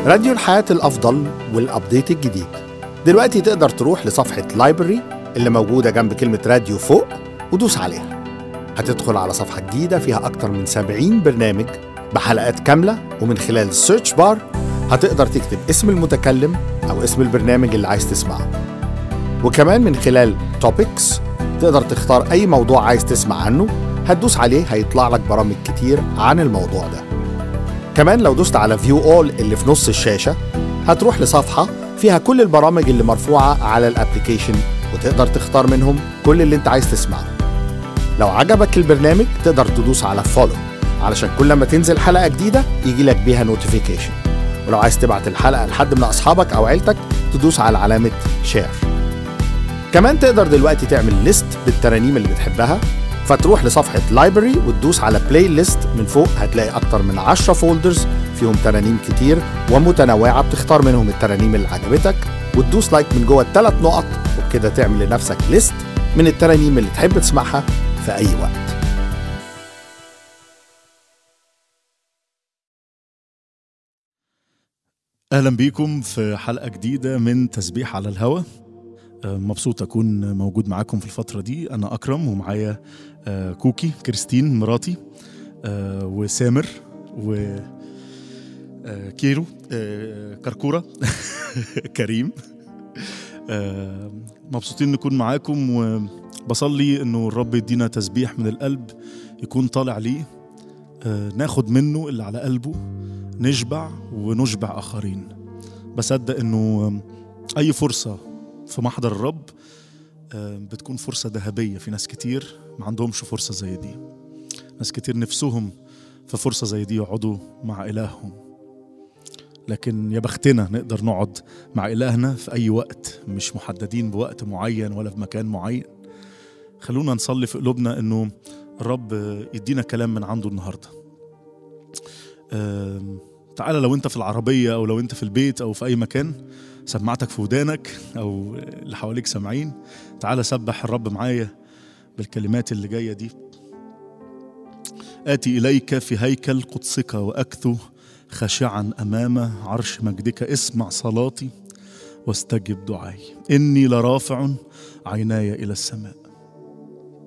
راديو الحياة الأفضل والأبديت الجديد دلوقتي تقدر تروح لصفحة لايبرري اللي موجودة جنب كلمة راديو فوق ودوس عليها هتدخل على صفحة جديدة فيها أكتر من 70 برنامج بحلقات كاملة ومن خلال السيرش بار هتقدر تكتب اسم المتكلم أو اسم البرنامج اللي عايز تسمعه وكمان من خلال توبكس تقدر تختار أي موضوع عايز تسمع عنه هتدوس عليه هيطلع لك برامج كتير عن الموضوع ده كمان لو دوست على فيو اول اللي في نص الشاشة هتروح لصفحة فيها كل البرامج اللي مرفوعة على الابليكيشن وتقدر تختار منهم كل اللي انت عايز تسمعه لو عجبك البرنامج تقدر تدوس على فولو علشان كل ما تنزل حلقة جديدة يجي لك بيها نوتيفيكيشن ولو عايز تبعت الحلقة لحد من أصحابك أو عيلتك تدوس على علامة شير كمان تقدر دلوقتي تعمل ليست بالترانيم اللي بتحبها فتروح لصفحة لايبرري وتدوس على بلاي ليست من فوق هتلاقي أكتر من 10 فولدرز فيهم ترانيم كتير ومتنوعة بتختار منهم الترانيم اللي عجبتك وتدوس لايك من جوه الثلاث نقط وبكده تعمل لنفسك ليست من الترانيم اللي تحب تسمعها في أي وقت اهلا بيكم في حلقه جديده من تسبيح على الهوا آه، مبسوط اكون موجود معاكم في الفتره دي انا اكرم ومعايا آه، كوكي كريستين مراتي آه، وسامر و آه، كيرو آه، كركوره كريم آه، مبسوطين نكون معاكم وبصلي انه الرب يدينا تسبيح من القلب يكون طالع ليه آه، ناخد منه اللي على قلبه نشبع ونشبع اخرين بصدق انه اي فرصه في محضر الرب آه، بتكون فرصه ذهبيه في ناس كتير ما عندهمش فرصه زي دي ناس كتير نفسهم في فرصه زي دي يقعدوا مع الههم لكن يا بختنا نقدر نقعد مع الهنا في اي وقت مش محددين بوقت معين ولا في مكان معين خلونا نصلي في قلوبنا انه الرب يدينا كلام من عنده النهارده آم، تعالى لو انت في العربية او لو انت في البيت او في اي مكان سماعتك في ودانك او اللي حواليك سامعين تعالى سبح الرب معايا بالكلمات اللي جاية دي آتي إليك في هيكل قدسك وأكثو خاشعا أمام عرش مجدك اسمع صلاتي واستجب دعائي إني لرافع عيناي إلى السماء